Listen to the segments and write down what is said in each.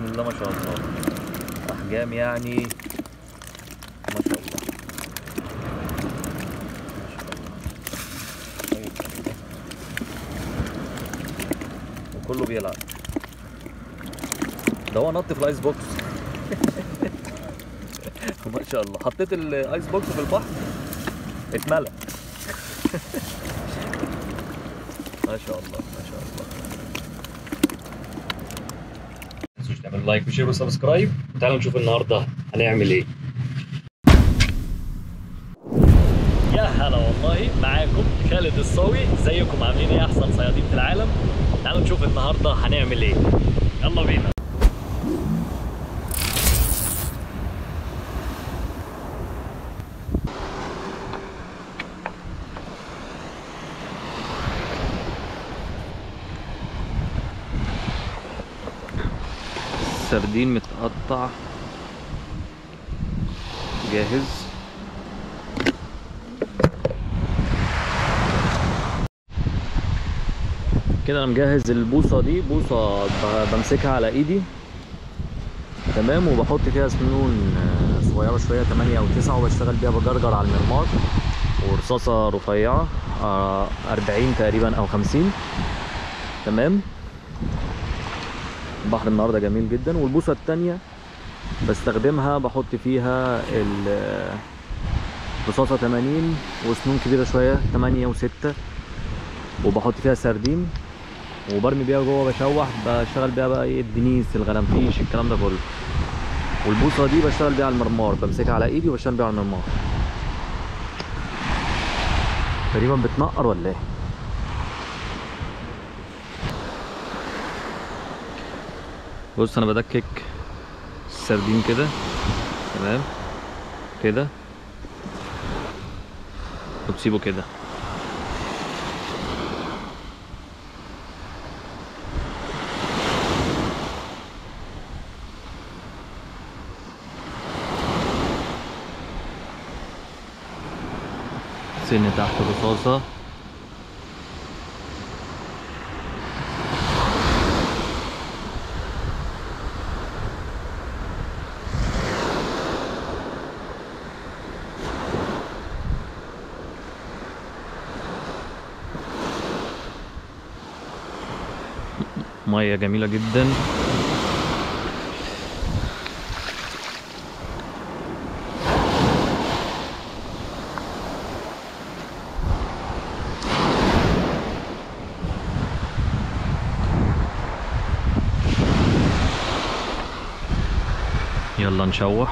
بسم الله ما شاء الله احجام يعني ما شاء الله ما شاء الله طيب. وكله بيلعب ده هو نط في الايس بوكس ما شاء الله حطيت الايس بوكس في البحر اتملى ما شاء الله ما شاء الله ما تنسوش تعملوا لايك وشير وسبسكرايب تعالوا نشوف النهارده هنعمل ايه يا هلا والله معاكم خالد الصاوي ازيكم عاملين ايه احسن صيادين في العالم تعالوا نشوف النهارده هنعمل ايه يلا بينا سردين متقطع جاهز كده انا مجهز البوصه دي بوصه ب- بمسكها على ايدي تمام وبحط فيها سنون آه، صغيره شويه 8 او 9 وبشتغل بيها بجرجر على المرمار ورصاصه رفيعه آه، 40 تقريبا او 50 تمام البحر النهارده جميل جدا والبوصه التانية بستخدمها بحط فيها ال- رصاصه 80 وسنون كبيره شويه 8 و6 وبحط فيها سردين وبرمي بيها جوه بشوح بشتغل بيها بقى ايه الدنيس الغلنفيش الكلام ده كله والبوصه دي بشتغل بيها على المرمار بمسكها على ايدي وبشتغل بيها على المرمار تقريبا بتنقر ولا ايه بص انا بدكك السردين كده تمام كده وتسيبه كده سن تحت رصاصة مية جميلة جدا يلا نشوح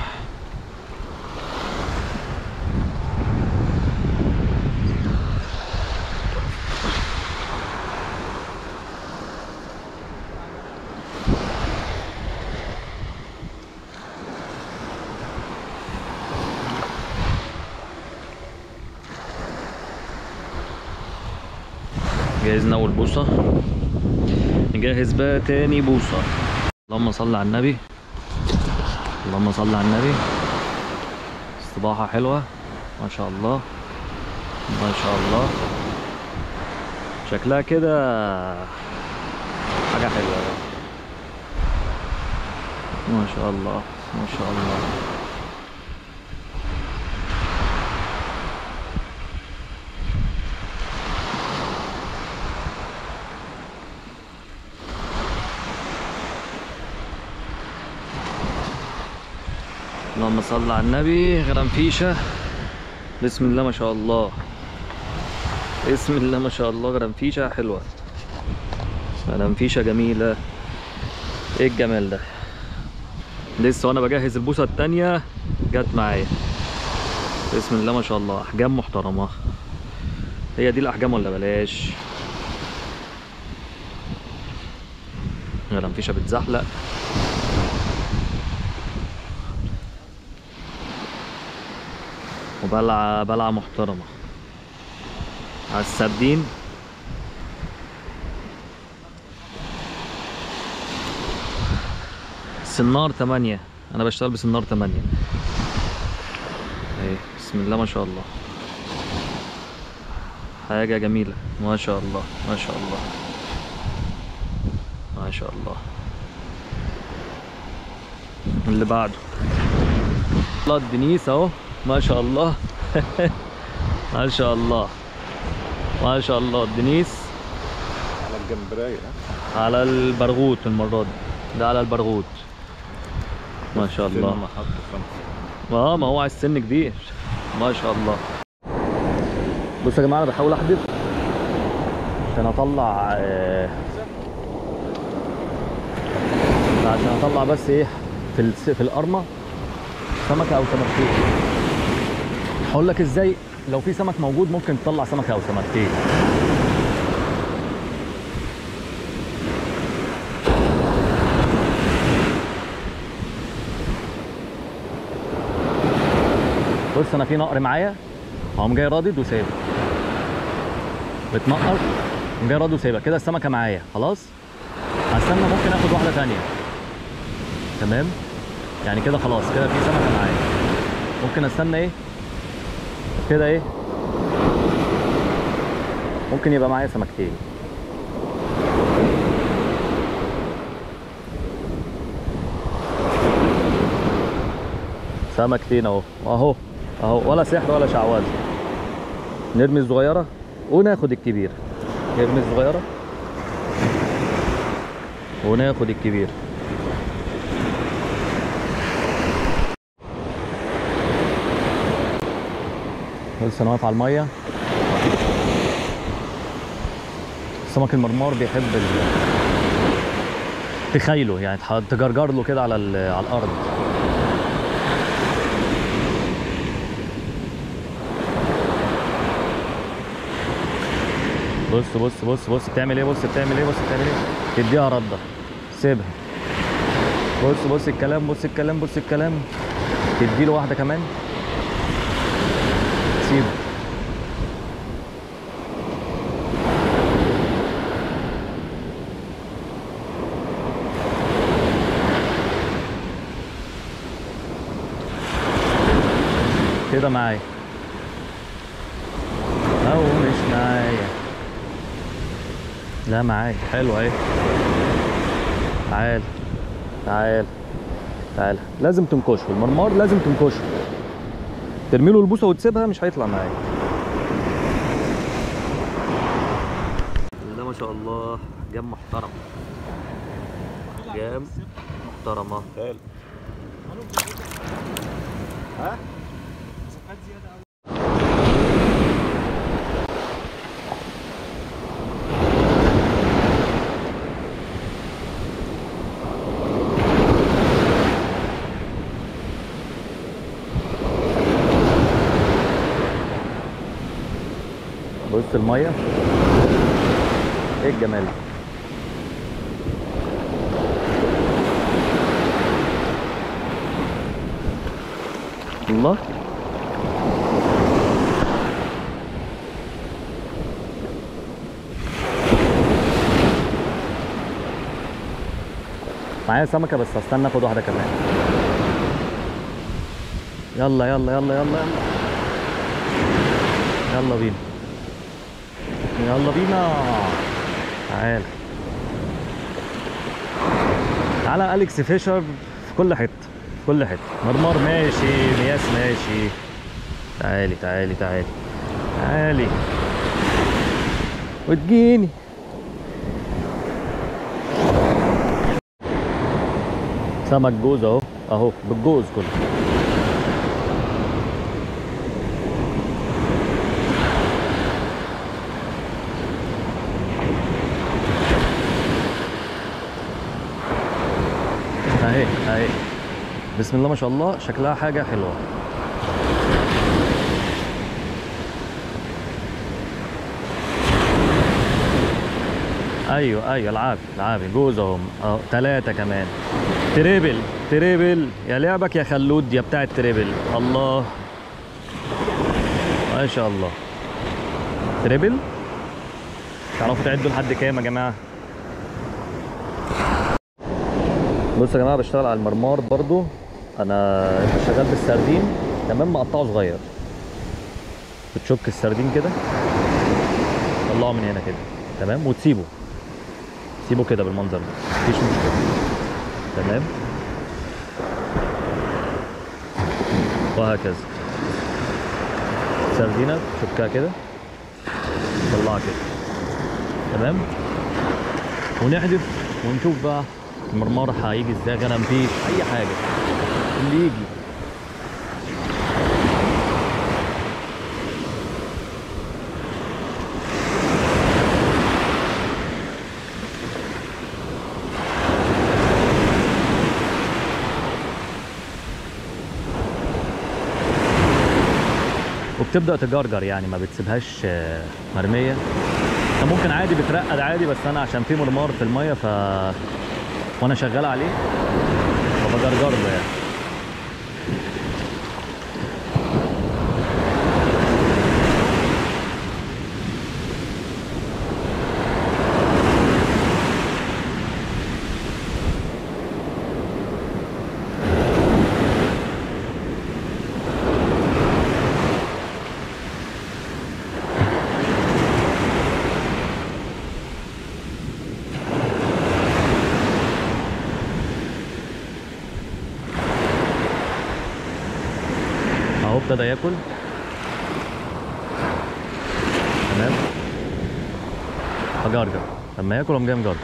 جهزنا اول بوصه نجهز بقى تاني بوصه اللهم صل على النبي اللهم صل على النبي استباحة حلوة ما شاء الله ما شاء الله شكلها كده حاجة حلوة ما شاء الله ما شاء الله اللهم صل على النبي غرنفيشة بسم الله ما شاء الله بسم الله ما شاء الله غرنفيشة حلوة غرنفيشة جميلة ايه الجمال ده لسه وانا بجهز البوصة التانية جت معايا بسم الله ما شاء الله احجام محترمة هي دي الاحجام ولا بلاش غرنفيشة بتزحلق وبلعة بلعة محترمة على السردين سنار تمانية أنا بشتغل بسنار تمانية أهي بسم الله ما شاء الله حاجة جميلة ما شاء الله ما شاء الله ما شاء الله اللي بعده الله الدنيس اهو ما شاء الله ما شاء الله ما شاء الله الدنيس على الجمبرايه على البرغوث المرة دي ده على البرغوث ما شاء الله ما حط خمسه اه ما هو على السن كبير ما شاء الله بصوا يا جماعه انا بحاول احدف عشان اطلع آه، عشان اطلع بس ايه في الس... في القرمه سمكه او سمكتين هقول لك ازاي لو في سمك موجود ممكن تطلع سمكه او سمكتين بص انا في نقر معايا اقوم جاي رادد وسايبه بتنقر قوم جاي رادد وسايبها كده السمكه معايا خلاص هستنى ممكن اخد واحده ثانيه تمام يعني كده خلاص كده في سمكه معايا ممكن استنى ايه كده ايه ممكن يبقى معايا سمكتين سمكتين اهو اهو اهو ولا سحر ولا شعوذه نرمي الصغيره وناخد الكبير نرمي الصغيره وناخد الكبير بص انا واقف على الميه السمك المرمار بيحب ال... تخيله يعني تح- تجرجر له كده على ال- على الارض بص بص بص بص بتعمل ايه بص بتعمل ايه بص بتعمل ايه تديها رده سيبها بص بص الكلام بص الكلام بص الكلام تديله واحده كمان سيبه كده معايا او مش معايا لا معايا حلو اهي تعال تعال تعال لازم تنكشه المرمار لازم تنكشه ترمي له البوصه وتسيبها مش هيطلع معايا لا ما شاء الله جام محترم جام محترمه حلو ها بص الميه ايه الجمال ده؟ الله معايا سمكة بس هستنى اخد واحدة كمان يلا يلا يلا يلا يلا يلا بينا يلا بينا تعال تعالى اليكس فيشر في كل حته في كل حته مرمار ماشي مياس ماشي تعالي تعالي تعالي تعالي وتجيني سمك جوز اهو اهو بالجوز كله اهي اهي بسم الله ما شاء الله شكلها حاجه حلوه ايوه ايوه العابي العابي جوز اهم اهو ثلاثه كمان تريبل تريبل يا لعبك يا خلود يا بتاع التريبل الله ما شاء الله تريبل تعرفوا تعدوا لحد كام يا جماعه بصوا يا جماعه بشتغل على المرمار برضو انا شغال بالسردين تمام مقطعه صغير بتشك السردين كده طلعه من هنا كده تمام وتسيبه سيبه كده بالمنظر ده مفيش مشكله تمام وهكذا سردينة تفكها كده طلعها كده تمام ونحذف ونشوف بقى المرمار هيجي ازاي غنم فيه اي حاجه اللي يجي وبتبدا تجرجر يعني ما بتسيبهاش آه، مرميه انت ممكن عادي بترقد عادي بس انا عشان في مرمار في الميه ف وانا شغال عليه فبجرجر له يعني اهو ابتدى ياكل تمام هجرجر لما ياكل قوم جاي مجرجر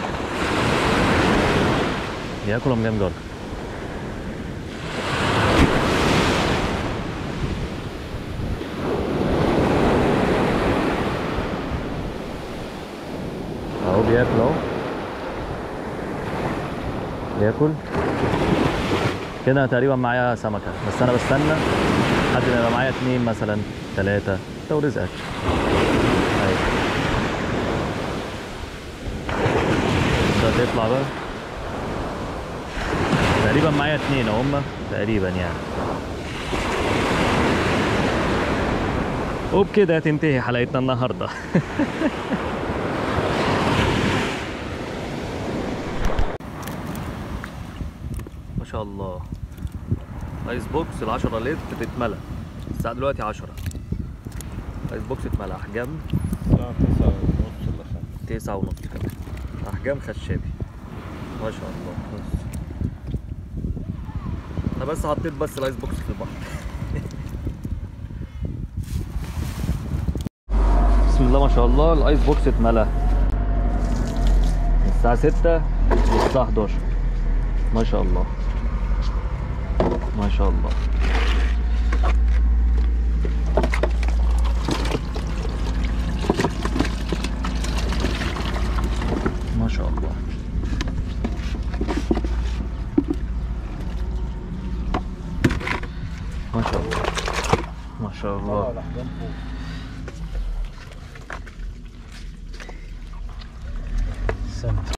ياكل قوم جاي مجرجر اهو بياكل اهو بياكل كده أنا تقريبا معايا سمكة بس أنا بستنى لحد ما يبقى معايا اتنين مثلا تلاتة لو رزقك أيوة ده تطلع بقى تقريبا معايا اتنين هما تقريبا يعني وبكده تنتهي حلقتنا النهارده ما شاء الله ايس بوكس ال 10 لتر بتتملى الساعة دلوقتي 10 ايس بوكس اتملى احجام الساعة تسعة ونص ولا خمسة تسعة ونص كمان احجام خشابي ما شاء الله بص انا بس حطيت بس الايس بوكس في البحر بسم الله ما شاء الله الايس بوكس اتملى من الساعة 6 للساعة 11 ما شاء الله ما شاء الله ما شاء الله ما شاء الله ما شاء طلع الله الأحجام فوق